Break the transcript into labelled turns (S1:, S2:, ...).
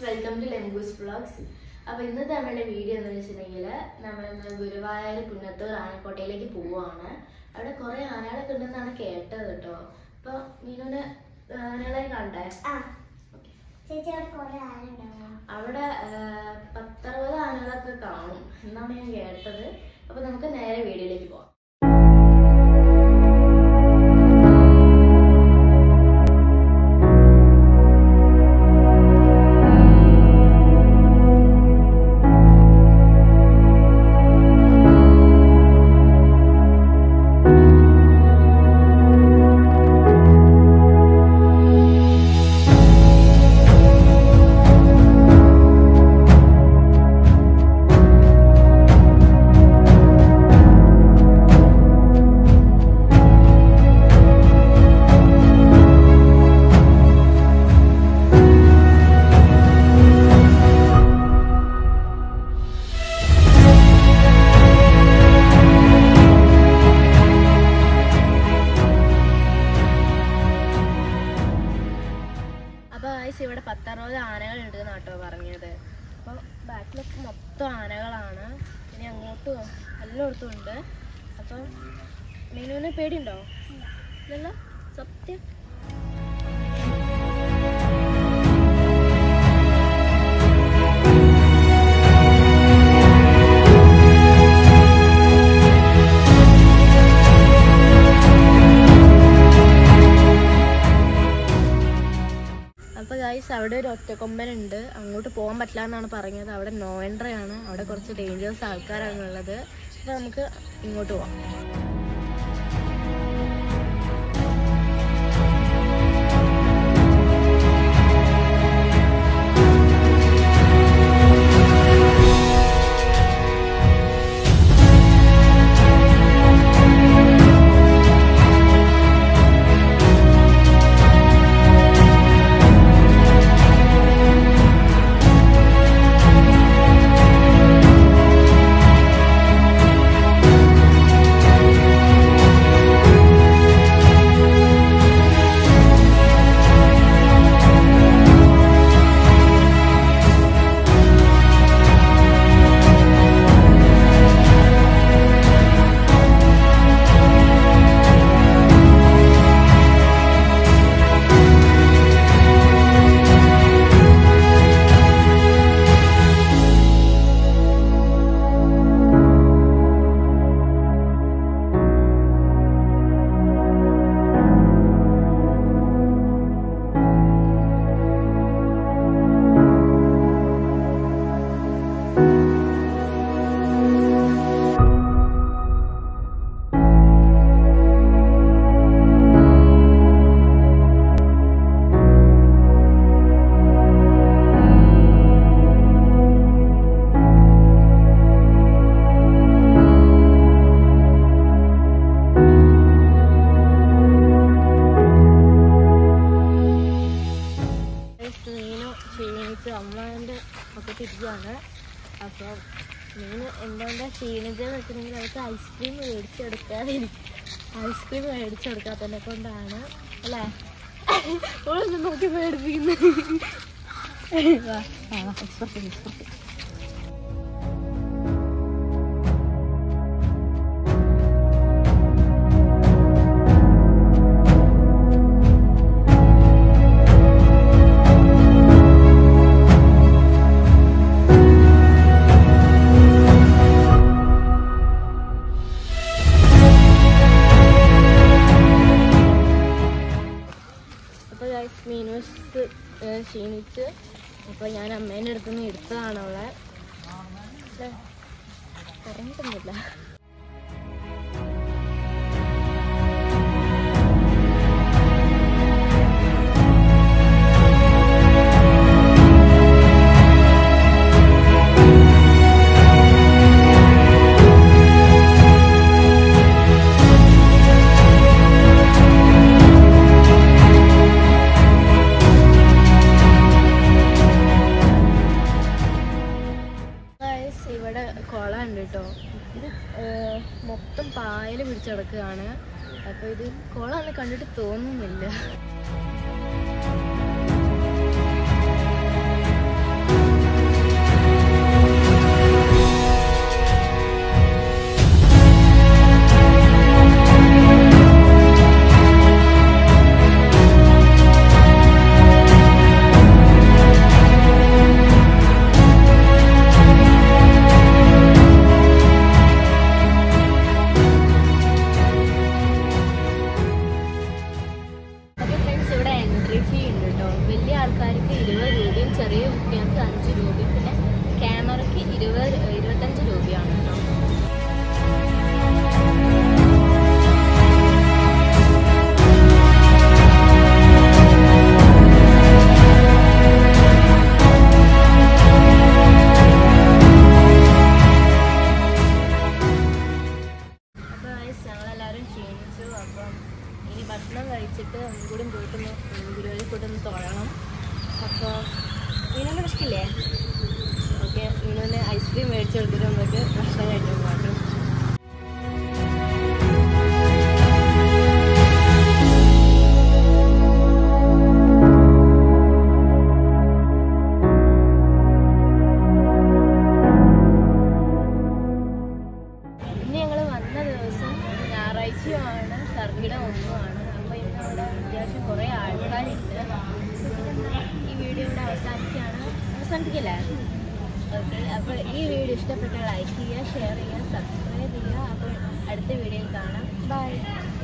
S1: Welcome to ലെംബൂസ് vlogs അപ്പോൾ ഇന്നത്തെ നമ്മുടെ വീഡിയോ എന്ന് വെച്ചിട്ടുണ്ടെങ്കിൽ നമ്മളിന്ന് ഗുരുവായൂർ പുന്നത്തൂർ ആനക്കോട്ടയിലേക്ക് പോവുകയാണ് അവിടെ കുറേ ആനകളൊക്കെ ഉണ്ടെന്നാണ് കേട്ടത് കേട്ടോ അപ്പോൾ മീനുവിന് ആനകളെ കണ്ടേ
S2: ആ
S1: ഓക്കെ
S2: ചേച്ചി അവിടെ കുറെ ആളുണ്ടാവും
S1: അവിടെ ആ, പത്തറുപത് ആനകളൊക്കെ കാണും എന്നാണ് ഞാൻ കേട്ടത് അപ്പോൾ നമുക്ക് നേരെ വീഡിയോയിലേക്ക് പോവാം അപ്പോൾ ആയിസ് ഇവിടെ പത്തറുപത് ആനകളുണ്ട് എന്നാട്ടോ പറഞ്ഞത് അപ്പോൾ ബാക്കിലൊക്കെ മൊത്തം ആനകളാണ് ഇനി അങ്ങോട്ടും എല്ലായിടത്തും ഉണ്ട് അപ്പം മീനുവിന് പേടിയുണ്ടോ ഇല്ലല്ലോ സത്യം അപ്പോൾ ഗൈസ് അവിടെ ഒരു ഒറ്റക്കൊമ്പനുണ്ട് അങ്ങോട്ട് പോകാൻ പറ്റില്ല എന്നാണ് പറഞ്ഞത് അവിടെ നോ എൻട്രി ആണ് അവിടെ കുറച്ച് ഡേഞ്ചേഴ്സ് ആൾക്കാരാണ് ഉള്ളത് അപ്പോൾ നമുക്ക് ഇങ്ങോട്ട് പോവാം ഗൈസ്, മീനു ക്ഷീണിച്ച് അമ്മേൻ്റെ ഒക്കെ തിരിക്കുകയാണ് അപ്പോൾ മീന് എന്തുകൊണ്ടാണ് ക്ഷീണിച്ചതെന്ന് വെച്ചിട്ടുണ്ടെങ്കിൽ അവർക്ക് ഐസ്ക്രീം മേടിച്ചെടുക്കാതെ ഐസ്ക്രീം മേടിച്ചെടുക്കാത്തതിനെ കൊണ്ടാണ് അല്ലേ ഓളൊന്ന് നോക്കി മേടിപ്പിക്കുന്നത് വാ, വാ, വാ, ഇപ്പുറത്ത്, ഇപ്പുറത്ത്. അപ്പോൾ ഗൈസ് മീനൂസ് ക്ഷീണിച്ച് അപ്പോൾ ഞാൻ അമ്മേൻ്റെ അടുത്ത് നിന്ന് എടുത്തതാണ് അവളെ ദേ, പറഞ്ഞിട്ടൊന്നുമില്ല Guys, ഇവിടെ കുളം ഉണ്ട് കേട്ടോ ഇത് ഏർ, മൊത്തം പായൽ പിടിച്ചടക്കുകയാണ് അപ്പൊ ഇത് കുളമാണ് കണ്ടിട്ട് തോന്നുന്നില്ല
S3: ഏറ്റവും ചെറിയ കുട്ടികൾക്ക് അഞ്ച് രൂപയും പിന്നെ ക്യാമറയ്ക്ക് ഇരുപത് ഇരുപത്തഞ്ച് രൂപയാണ് കേട്ടോ അപ്പോൾ ഞങ്ങളെല്ലാവരും ക്ഷീണിച്ചു അപ്പം ഇനി ഭക്ഷണം കഴിച്ചിട്ട് ഒന്നും കൂടി പോയിട്ടൊന്ന് ഗുരുവായൂർ പോയിട്ടൊന്ന് തൊഴണം അപ്പോൾ മീനൊന്നും വിശക്കില്ലേ ഓക്കെ മീനൊന്ന് ഐസ്ക്രീം മേടിച്ച് കൊടുത്തിട്ട് നമുക്ക് ഭക്ഷണം കഴിക്കാൻ പാട്ടും ഇന്ന് ഞങ്ങൾ വന്ന ദിവസം ഞായറാഴ്ചയുമാണ് കർക്കിടം ഒന്നുമാണ് അപ്പോൾ ഇന്ന് അവിടെ അത്യാവശ്യം കുറേ ആൾക്കാരുണ്ട് ഈ വീഡിയോ ഇവിടെ അവസാനിക്കുകയാണ് അവസാനിപ്പിക്കില്ലേ ഓക്കെ അപ്പോൾ ഈ വീഡിയോ ഇഷ്ടപ്പെട്ടാൽ ലൈക്ക് ചെയ്യുക ഷെയർ ചെയ്യുക സബ്സ്ക്രൈബ് ചെയ്യുക അപ്പോൾ അടുത്ത വീഡിയോയിൽ കാണാം ബൈ